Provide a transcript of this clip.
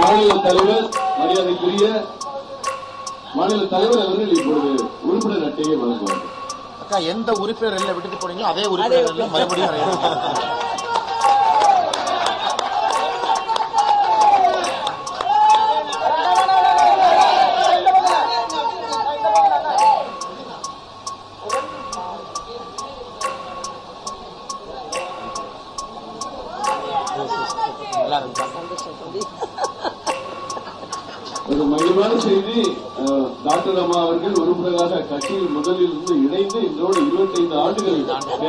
மாநில தலைவர் மரியாதைக்குரிய மாநில தலைவர் அவர்கள் இப்பொழுது உறுப்பினர் அட்டையை வழங்குவார் அக்கா எந்த உறுப்பினர் எல்லாம் விட்டுட்டு போனீங்களோ அதே உறுப்பினர் எல்லாம் மறுபடியும் அறையணும். நல்லா இருக்குக்கா. ஒரு மகிழ்வான செய்தி அஹ், டாக்டர் அம்மா அவர்கள் உறுப்பினராக கட்சியில் முதலில் இருந்து இணைந்து இன்றோடு 25 ஆண்டுகள்